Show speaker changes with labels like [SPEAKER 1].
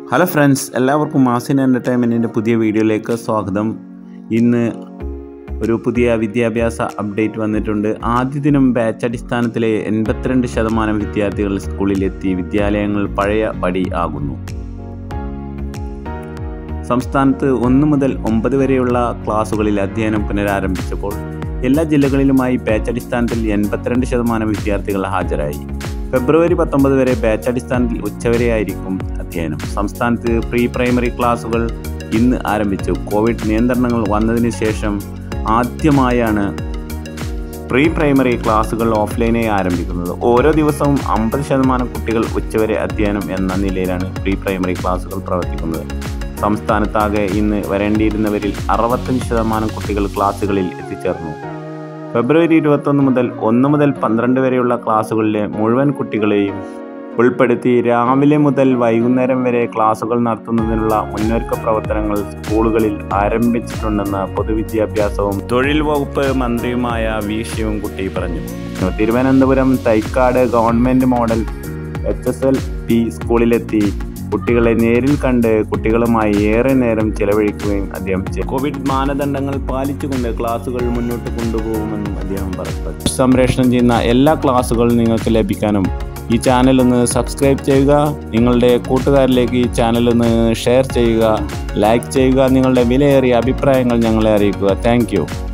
[SPEAKER 1] hello friends എല്ലാവർക്കും മാസിൻ എൻ്റർടൈൻമെൻറ്റിൻ്റെ പുതിയ വീഡിയോയിലേക്ക് സ്വാഗതം ഇന്ന് ഒരു പുതിയ വിദ്യാഭ്യാസ അപ്ഡേറ്റ് വന്നിട്ടുണ്ട് ആദ്യ ദിനം ബാച്ച് അടിസ്ഥാനത്തിലെ എൺപത്തിരണ്ട് ശതമാനം വിദ്യാർത്ഥികൾ സ്കൂളിലെത്തി വിദ്യാലയങ്ങൾ പഴയ പടി ആകുന്നു സംസ്ഥാനത്ത് ഒന്ന് മുതൽ ഒമ്പത് വരെയുള്ള ക്ലാസുകളിൽ അധ്യയനം പുനരാരംഭിച്ചപ്പോൾ എല്ലാ ജില്ലകളിലുമായി ബാച്ച് അടിസ്ഥാനത്തിൽ എൺപത്തിരണ്ട് ശതമാനം വിദ്യാർത്ഥികൾ ഹാജരായി ഫെബ്രുവരി പത്തൊമ്പത് വരെ ബാച്ച് അടിസ്ഥാനത്തിൽ ഉച്ചവരെയായിരിക്കും അധ്യയനം സംസ്ഥാനത്ത് പ്രീ പ്രൈമറി ക്ലാസുകൾ ഇന്ന് ആരംഭിച്ചു കോവിഡ് നിയന്ത്രണങ്ങൾ വന്നതിന് ശേഷം ആദ്യമായാണ് പ്രീ പ്രൈമറി ക്ലാസുകൾ ഓഫ്ലൈനായി ആരംഭിക്കുന്നത് ഓരോ ദിവസവും അമ്പത് ശതമാനം കുട്ടികൾ ഉച്ചവരെ അധ്യയനം എന്ന നിലയിലാണ് പ്രീ പ്രൈമറി ക്ലാസുകൾ പ്രവർത്തിക്കുന്നത് സംസ്ഥാനത്താകെ ഇന്ന് വരേണ്ടിയിരുന്നവരിൽ അറുപത്തഞ്ച് ശതമാനം കുട്ടികൾ ക്ലാസുകളിൽ എത്തിച്ചേർന്നു ഫെബ്രുവരി ഇരുപത്തൊന്ന് മുതൽ ഒന്ന് മുതൽ പന്ത്രണ്ട് വരെയുള്ള ക്ലാസ്സുകളിലെ മുഴുവൻ കുട്ടികളെയും ഉൾപ്പെടുത്തി രാവിലെ മുതൽ വൈകുന്നേരം വരെ ക്ലാസുകൾ നടത്തുന്നതിനുള്ള മുന്നൊരുക്ക പ്രവർത്തനങ്ങൾ സ്കൂളുകളിൽ ആരംഭിച്ചിട്ടുണ്ടെന്ന് പൊതുവിദ്യാഭ്യാസവും തൊഴിൽ വകുപ്പ് മന്ത്രിയുമായ വി ശിവൻകുട്ടി പറഞ്ഞു Thiruvananthapuram Thycaud government model H S L P സ്കൂളിലെത്തി കുട്ടികളെ നേരിൽ കണ്ട് കുട്ടികളുമായി ഏറെ നേരം ചെലവഴിക്കുകയും അദ്ദേഹം ചെയ്തു കോവിഡ് മാനദണ്ഡങ്ങൾ പാലിച്ചുകൊണ്ട് ക്ലാസുകൾ മുന്നോട്ട് കൊണ്ടുപോകുമെന്നും അദ്ദേഹം പറഞ്ഞു സംപ്രേഷണം ചെയ്യുന്ന എല്ലാ ക്ലാസുകളും നിങ്ങൾക്ക് ലഭിക്കാനും ഈ ചാനൽ ഒന്ന് സബ്സ്ക്രൈബ് ചെയ്യുക നിങ്ങളുടെ കൂട്ടുകാരിലേക്ക് ഈ ചാനൽ ഒന്ന് ഷെയർ ചെയ്യുക ലൈക്ക് ചെയ്യുക നിങ്ങളുടെ വിലയേറിയ അഭിപ്രായങ്ങൾ ഞങ്ങളെ അറിയിക്കുക താങ്ക്